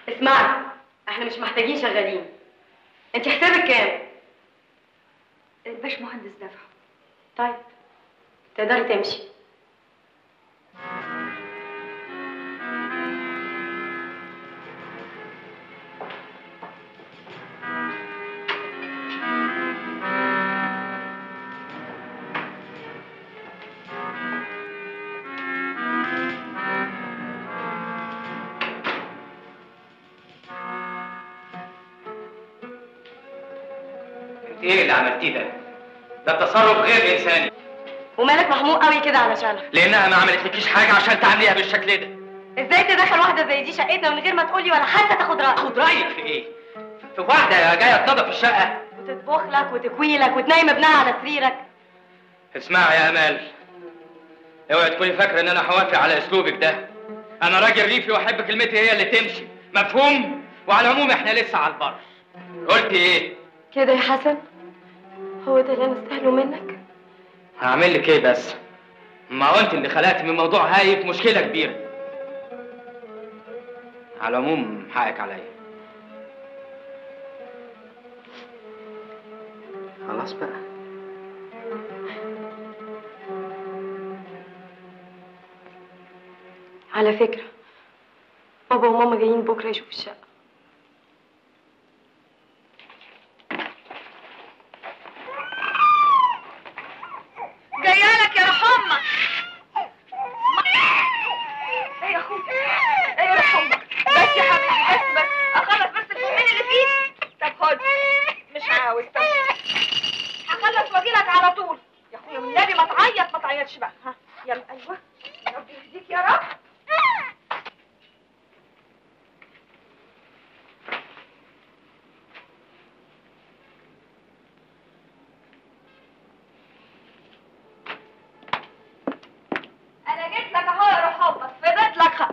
اسمعي احنا مش محتاجين شغالين انت حسابك كام الباش مهندس دفع طيب تقدري تمشي انت ايه اللي عملتيه ده؟ ده تصرف غير انساني ومالك محمود قوي كده علشانها لانها ما عملتلكيش حاجه عشان تعامليها بالشكل ده ازاي تدخل واحده زي دي شقتنا من غير ما تقولي ولا حتى تاخد رايك خد رايك في ايه؟ في واحده جايه تنظف الشقه وتطبخ لك وتكوي لك وتنيم ابنها على سريرك اسمعي يا امال اوعي تكوني فاكره ان انا هوافق على اسلوبك ده انا راجل ريفي واحب كلمتي هي اللي تمشي مفهوم وعلى العموم احنا لسه على البر قلت ايه كده يا حسن هو ده اللي انا استاهله منك هعمل لك ايه بس ما هو انت اللي خلقت من موضوع هايف مشكله كبيره على العموم حقك عليا خلاص بقى على فكره بابا وماما جايين بكره يشوفوا الشقه جايه لك يا روح امك ايه يا اخوك ايه يا روح امك بس يا حبيبي بس بس اخلص بس الفيلمين اللي فيه طب خد مش عاوز طب هخلص واجيلك على طول يا اخويا من النبي ما تعيط ما تعيطش بقى ها يلا ايوه ربي يهديك يا رب انا جيت لك اهو يا روح امك فضيت لك خ...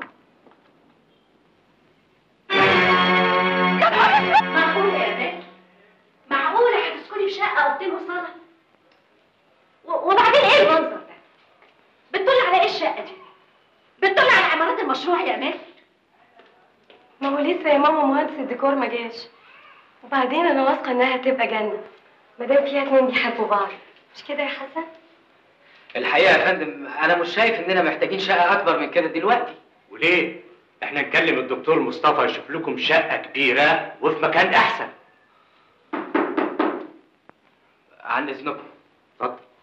يا نهار اسود معقولة يا بنت معقولة هتسكني في شقة أوضتين وصالة و- وبعدين إيه المنظر ده؟ بتطل على إيه الشقة دي؟ بتطل على عمارات المشروع يا أمال ما هو لسه يا ماما مهندس الديكور ما جاش وبعدين انا واثقه انها هتبقى جنه ما دام فيها اتنين بيحبوا بعض مش كده يا حسن الحقيقه يا فندم انا مش شايف اننا محتاجين شقه اكبر من كده دلوقتي وليه؟ احنا نكلم الدكتور مصطفى يشوف لكم شقة كبيرة وفي مكان أحسن. عن اذنكم اتفضل.